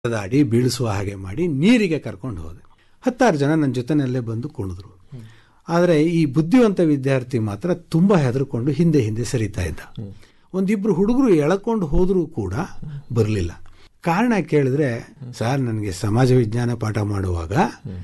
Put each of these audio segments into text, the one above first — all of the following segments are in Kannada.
ದಾಡಿ ಬೀಳಿಸುವ ಹಾಗೆ ಮಾಡಿ ನೀರಿಗೆ ಕರ್ಕೊಂಡು ಹೋದೆ ಹತ್ತಾರು ಜನ ನನ್ನ ಜೊತೆನಲ್ಲೇ ಬಂದು ಕುಣಿದ್ರು ಆದರೆ ಈ ಬುದ್ಧಿವಂತ ವಿದ್ಯಾರ್ಥಿ ಮಾತ್ರ ತುಂಬಾ ಹೆದರ್ಕೊಂಡು ಹಿಂದೆ ಹಿಂದೆ ಸರಿತಾ ಇದ್ದ ಒಂದಿಬ್ರು ಹುಡುಗರು ಎಳ್ಕೊಂಡು ಹೋದರೂ ಕೂಡ ಬರಲಿಲ್ಲ ಕಾರಣ ಕೇಳಿದ್ರೆ ಸರ್ ನನಗೆ ಸಮಾಜ ವಿಜ್ಞಾನ ಪಾಠ ಮಾಡುವಾಗ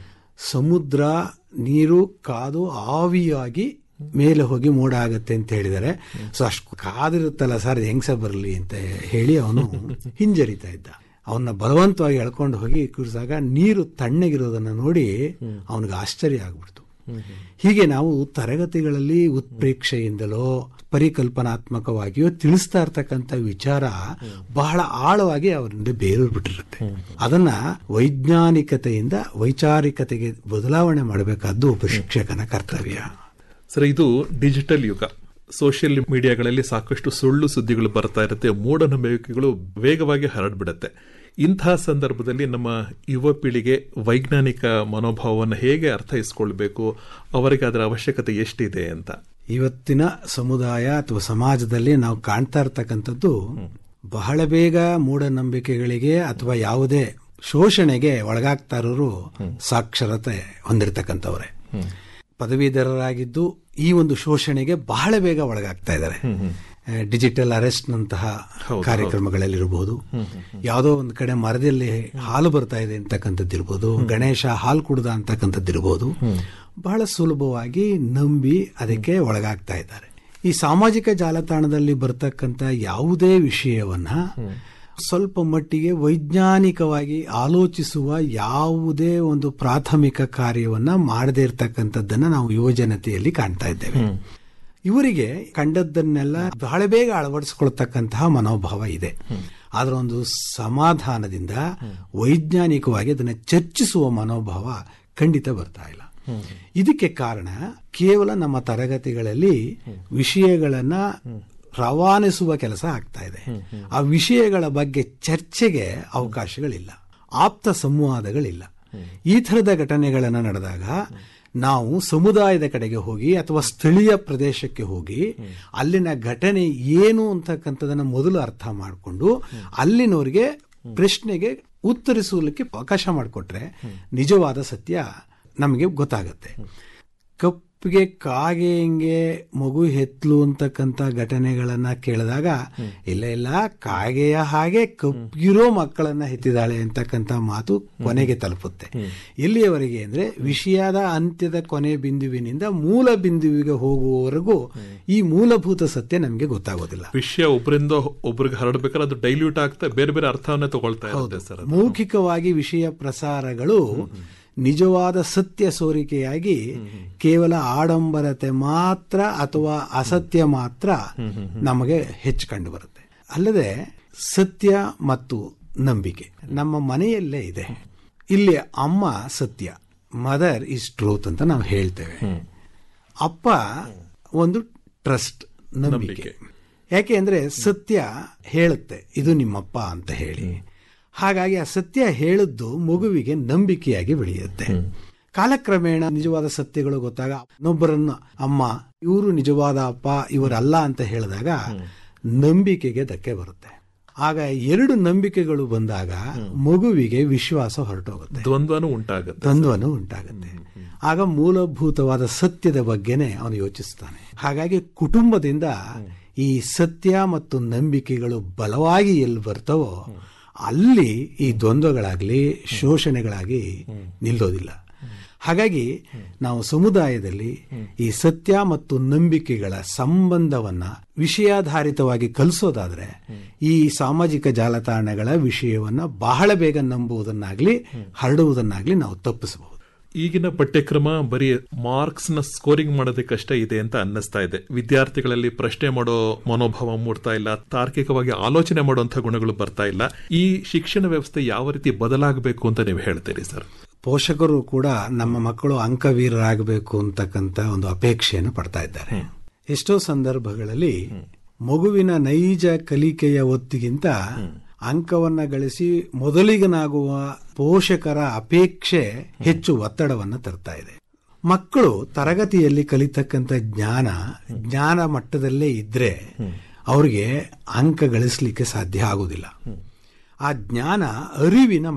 ಸಮುದ್ರ ನೀರು ಕಾದು ಆವಿಯಾಗಿ ಮೇಲೆ ಹೋಗಿ ಮೋಡ ಆಗತ್ತೆ ಅಂತ ಹೇಳಿದ್ದಾರೆ ಸೊ ಅಷ್ಟು ಕಾದಿರುತ್ತಲ್ಲ ಸರ್ ಹೆಂಗ್ಸ ಬರಲಿ ಅಂತ ಹೇಳಿ ಅವನು ಹಿಂಜರಿತಾ ಇದ್ದ ಅವನ್ನ ಬಲವಂತವಾಗಿ ಎಳ್ಕೊಂಡು ಹೋಗಿ ಕೂರಿಸಾಗ ನೀರು ತಣ್ಣಗಿರೋದನ್ನ ನೋಡಿ ಅವನಿಗೆ ಆಶ್ಚರ್ಯ ಆಗ್ಬಿಡ್ತು ಹೀಗೆ ನಾವು ತರಗತಿಗಳಲ್ಲಿ ಉತ್ಪ್ರೇಕ್ಷೆಯಿಂದಲೋ ಪರಿಕಲ್ಪನಾತ್ಮಕವಾಗಿಯೋ ತಿಳಿಸ್ತಾ ಇರ್ತಕ್ಕಂಥ ವಿಚಾರ ಬಹಳ ಆಳವಾಗಿ ಅವರಿಂದ ಬೇರೂರ್ಬಿಟ್ಟಿರುತ್ತೆ ಅದನ್ನ ವೈಜ್ಞಾನಿಕತೆಯಿಂದ ವೈಚಾರಿಕತೆಗೆ ಬದಲಾವಣೆ ಮಾಡಬೇಕಾದ್ದು ಒಬ್ಬ ಶಿಕ್ಷಕನ ಕರ್ತವ್ಯ ಸರ್ ಇದು ಡಿಜಿಟಲ್ ಯುಗ ಸೋಷಿಯಲ್ ಮೀಡಿಯಾಗಳಲ್ಲಿ ಸಾಕಷ್ಟು ಸುಳ್ಳು ಸುದ್ದಿಗಳು ಬರ್ತಾ ಇರುತ್ತೆ ಮೂಢನಂಬಿಕೆಗಳು ವೇಗವಾಗಿ ಹರಡ್ಬಿಡತ್ತೆ ಇಂತಹ ಸಂದರ್ಭದಲ್ಲಿ ನಮ್ಮ ಯುವ ಪೀಳಿಗೆ ವೈಜ್ಞಾನಿಕ ಮನೋಭಾವವನ್ನು ಹೇಗೆ ಅರ್ಥೈಸ್ಕೊಳ್ಬೇಕು ಅವರಿಗೆ ಅದರ ಅವಶ್ಯಕತೆ ಎಷ್ಟಿದೆ ಅಂತ ಇವತ್ತಿನ ಸಮುದಾಯ ಅಥವಾ ಸಮಾಜದಲ್ಲಿ ನಾವು ಕಾಣ್ತಾ ಇರ್ತಕ್ಕಂಥದ್ದು ಬಹಳ ಬೇಗ ಮೂಢನಂಬಿಕೆಗಳಿಗೆ ಅಥವಾ ಯಾವುದೇ ಶೋಷಣೆಗೆ ಒಳಗಾಗ್ತಾ ಇರೋರು ಸಾಕ್ಷರತೆ ಹೊಂದಿರತಕ್ಕಂಥವ್ರೆ ಪದವೀಧರರಾಗಿದ್ದು ಈ ಒಂದು ಶೋಷಣೆಗೆ ಬಹಳ ಬೇಗ ಒಳಗಾಗ್ತಾ ಇದ್ದಾರೆ ಡಿಜಿಟಲ್ ಅರೆಸ್ಟ್ ನಂತಹ ಕಾರ್ಯಕ್ರಮಗಳಲ್ಲಿರಬಹುದು ಯಾವುದೋ ಒಂದು ಕಡೆ ಮರದಲ್ಲಿ ಹಾಲು ಬರ್ತಾ ಇದೆ ಅಂತಕ್ಕಂಥದ್ದಿರ್ಬೋದು ಗಣೇಶ ಹಾಲು ಕುಡ್ದ ಅಂತಕ್ಕಂಥದ್ದಿರ್ಬೋದು ಬಹಳ ಸುಲಭವಾಗಿ ನಂಬಿ ಅದಕ್ಕೆ ಒಳಗಾಗ್ತಾ ಇದ್ದಾರೆ ಈ ಸಾಮಾಜಿಕ ಜಾಲತಾಣದಲ್ಲಿ ಬರ್ತಕ್ಕಂಥ ಯಾವುದೇ ವಿಷಯವನ್ನ ಸ್ವಲ್ಪ ಮಟ್ಟಿಗೆ ವೈಜ್ಞಾನಿಕವಾಗಿ ಆಲೋಚಿಸುವ ಯಾವುದೇ ಒಂದು ಪ್ರಾಥಮಿಕ ಕಾರ್ಯವನ್ನ ಮಾಡದೇ ಇರತಕ್ಕಂಥದ್ದನ್ನ ನಾವು ಯುವಜನತೆಯಲ್ಲಿ ಕಾಣ್ತಾ ಇದ್ದೇವೆ ಇವರಿಗೆ ಕಂಡದ್ದನ್ನೆಲ್ಲ ಬಹಳ ಬೇಗ ಅಳವಡಿಸಿಕೊಳ್ತಕ್ಕಂತಹ ಮನೋಭಾವ ಇದೆ ಆದ್ರೆ ಒಂದು ಸಮಾಧಾನದಿಂದ ವೈಜ್ಞಾನಿಕವಾಗಿ ಅದನ್ನ ಚರ್ಚಿಸುವ ಮನೋಭಾವ ಖಂಡಿತ ಬರ್ತಾ ಇಲ್ಲ ಇದಕ್ಕೆ ಕಾರಣ ಕೇವಲ ನಮ್ಮ ತರಗತಿಗಳಲ್ಲಿ ವಿಷಯಗಳನ್ನ ರವಾನಿಸುವ ಕೆಲಸ ಆಗ್ತಾ ಇದೆ ಆ ವಿಷಯಗಳ ಬಗ್ಗೆ ಚರ್ಚೆಗೆ ಅವಕಾಶಗಳಿಲ್ಲ ಆಪ್ತ ಸಂವಾದಗಳಿಲ್ಲ ಈ ಥರದ ಘಟನೆಗಳನ್ನು ನಡೆದಾಗ ನಾವು ಸಮುದಾಯದ ಕಡೆಗೆ ಹೋಗಿ ಅಥವಾ ಸ್ಥಳೀಯ ಪ್ರದೇಶಕ್ಕೆ ಹೋಗಿ ಅಲ್ಲಿನ ಘಟನೆ ಏನು ಅಂತಕ್ಕಂಥದನ್ನ ಮೊದಲು ಅರ್ಥ ಮಾಡಿಕೊಂಡು ಅಲ್ಲಿನವರಿಗೆ ಪ್ರಶ್ನೆಗೆ ಉತ್ತರಿಸಲಿಕ್ಕೆ ಅವಕಾಶ ಮಾಡಿಕೊಟ್ರೆ ನಿಜವಾದ ಸತ್ಯ ನಮಗೆ ಗೊತ್ತಾಗತ್ತೆ ಕಪ್ಪಿಗೆ ಕಾಗೆ ಹೆಂಗೆ ಮಗು ಹೆತ್ಲು ಅಂತಕ್ಕಂಥ ಘಟನೆಗಳನ್ನ ಕೇಳಿದಾಗ ಇಲ್ಲ ಇಲ್ಲ ಕಾಗೆಯ ಹಾಗೆ ಕಪ್ಪಿಗಿರೋ ಮಕ್ಕಳನ್ನ ಹೆತ್ತಿದಾಳೆ ಅಂತಕ್ಕಂಥ ಮಾತು ಕೊನೆಗೆ ತಲುಪುತ್ತೆ ಎಲ್ಲಿಯವರೆಗೆ ಅಂದ್ರೆ ವಿಷಯದ ಅಂತ್ಯದ ಕೊನೆ ಬಿಂದುವಿನಿಂದ ಮೂಲ ಬಿಂದುವಿಗೆ ಹೋಗುವವರೆಗೂ ಈ ಮೂಲಭೂತ ಸತ್ಯ ನಮಗೆ ಗೊತ್ತಾಗೋದಿಲ್ಲ ವಿಷಯ ಒಬ್ಬರಿಂದ ಒಬ್ರಿಗೆ ಹರಡ್ಬೇಕಾದ್ರೆ ಅದು ಡೈಲ್ಯೂಟ್ ಆಗ್ತಾ ಬೇರೆ ಬೇರೆ ಅರ್ಥವನ್ನ ತಗೊಳ್ತಾ ಇರುತ್ತೆ ಸರ್ ಅದು. ಮೌಖಿಕವಾಗಿ ವಿಷಯ ಪ್ರಸಾರಗಳು ನಿಜವಾದ ಸತ್ಯ ಸೋರಿಕೆಯಾಗಿ ಕೇವಲ ಆಡಂಬರತೆ ಮಾತ್ರ ಅಥವಾ ಅಸತ್ಯ ಮಾತ್ರ ನಮಗೆ ಹೆಚ್ಚು ಕಂಡು ಬರುತ್ತೆ ಅಲ್ಲದೆ ಸತ್ಯ ಮತ್ತು ನಂಬಿಕೆ ನಮ್ಮ ಮನೆಯಲ್ಲೇ ಇದೆ ಇಲ್ಲಿ ಅಮ್ಮ ಸತ್ಯ ಮದರ್ ಇಸ್ ಟ್ರೂತ್ ಅಂತ ನಾವು ಹೇಳ್ತೇವೆ ಅಪ್ಪ ಒಂದು ಟ್ರಸ್ಟ್ ನಂಬಿಕೆ ಯಾಕೆ ಅಂದ್ರೆ ಸತ್ಯ ಹೇಳುತ್ತೆ ಇದು ನಿಮ್ಮಪ್ಪ ಅಂತ ಹೇಳಿ ಹಾಗಾಗಿ ಆ ಸತ್ಯ ಹೇಳಿದ್ದು ಮಗುವಿಗೆ ನಂಬಿಕೆಯಾಗಿ ಬೆಳೆಯುತ್ತೆ ಕಾಲಕ್ರಮೇಣ ನಿಜವಾದ ಸತ್ಯಗಳು ಗೊತ್ತಾಗ ಇನ್ನೊಬ್ಬರನ್ನ ಅಮ್ಮ ಇವರು ನಿಜವಾದ ಅಪ್ಪ ಇವರಲ್ಲ ಅಂತ ಹೇಳಿದಾಗ ನಂಬಿಕೆಗೆ ಧಕ್ಕೆ ಬರುತ್ತೆ ಆಗ ಎರಡು ನಂಬಿಕೆಗಳು ಬಂದಾಗ ಮಗುವಿಗೆ ವಿಶ್ವಾಸ ಹೊರಟೋಗುತ್ತೆ ದ್ವಂದ್ವನೂ ಉಂಟಾಗುತ್ತೆ ದ್ವಂದ್ವನು ಉಂಟಾಗುತ್ತೆ ಆಗ ಮೂಲಭೂತವಾದ ಸತ್ಯದ ಬಗ್ಗೆನೆ ಅವನು ಯೋಚಿಸ್ತಾನೆ ಹಾಗಾಗಿ ಕುಟುಂಬದಿಂದ ಈ ಸತ್ಯ ಮತ್ತು ನಂಬಿಕೆಗಳು ಬಲವಾಗಿ ಎಲ್ಲಿ ಬರ್ತವೋ ಅಲ್ಲಿ ಈ ದ್ವಂದ್ವಗಳಾಗ್ಲಿ ಶೋಷಣೆಗಳಾಗಿ ನಿಲ್ಲೋದಿಲ್ಲ ಹಾಗಾಗಿ ನಾವು ಸಮುದಾಯದಲ್ಲಿ ಈ ಸತ್ಯ ಮತ್ತು ನಂಬಿಕೆಗಳ ಸಂಬಂಧವನ್ನ ವಿಷಯಾಧಾರಿತವಾಗಿ ಕಲಿಸೋದಾದ್ರೆ ಈ ಸಾಮಾಜಿಕ ಜಾಲತಾಣಗಳ ವಿಷಯವನ್ನ ಬಹಳ ಬೇಗ ನಂಬುವುದನ್ನಾಗ್ಲಿ ಹರಡುವುದನ್ನಾಗ್ಲಿ ನಾವು ತಪ್ಪಿಸಬಹುದು ಈಗಿನ ಪಠ್ಯಕ್ರಮ ಬರೀ ಮಾರ್ಕ್ಸ್ ನ ಸ್ಕೋರಿಂಗ್ ಮಾಡೋದಕ್ಕಷ್ಟೇ ಇದೆ ಅಂತ ಅನ್ನಿಸ್ತಾ ಇದೆ ವಿದ್ಯಾರ್ಥಿಗಳಲ್ಲಿ ಪ್ರಶ್ನೆ ಮಾಡೋ ಮನೋಭಾವ ಮೂಡ್ತಾ ಇಲ್ಲ ತಾರ್ಕಿಕವಾಗಿ ಆಲೋಚನೆ ಮಾಡುವಂತಹ ಗುಣಗಳು ಬರ್ತಾ ಇಲ್ಲ ಈ ಶಿಕ್ಷಣ ವ್ಯವಸ್ಥೆ ಯಾವ ರೀತಿ ಬದಲಾಗಬೇಕು ಅಂತ ನೀವು ಹೇಳ್ತೀರಿ ಸರ್ ಪೋಷಕರು ಕೂಡ ನಮ್ಮ ಮಕ್ಕಳು ಅಂಕವೀರರಾಗಬೇಕು ಅಂತಕ್ಕಂಥ ಒಂದು ಅಪೇಕ್ಷೆಯನ್ನು ಪಡ್ತಾ ಇದ್ದಾರೆ ಎಷ್ಟೋ ಸಂದರ್ಭಗಳಲ್ಲಿ ಮಗುವಿನ ನೈಜ ಕಲಿಕೆಯ ಒತ್ತಿಗಿಂತ ಅಂಕವನ್ನ ಗಳಿಸಿ ಮೊದಲಿಗನಾಗುವ ಪೋಷಕರ ಅಪೇಕ್ಷೆ ಹೆಚ್ಚು ಒತ್ತಡವನ್ನು ತರ್ತಾ ಇದೆ ಮಕ್ಕಳು ತರಗತಿಯಲ್ಲಿ ಕಲಿತಕ್ಕಂಥ ಜ್ಞಾನ ಜ್ಞಾನ ಮಟ್ಟದಲ್ಲೇ ಇದ್ರೆ ಅವ್ರಿಗೆ ಅಂಕ ಗಳಿಸ್ಲಿಕ್ಕೆ ಸಾಧ್ಯ ಆಗುದಿಲ್ಲ ಆ ಜ್ಞಾನ ಅರಿವಿನ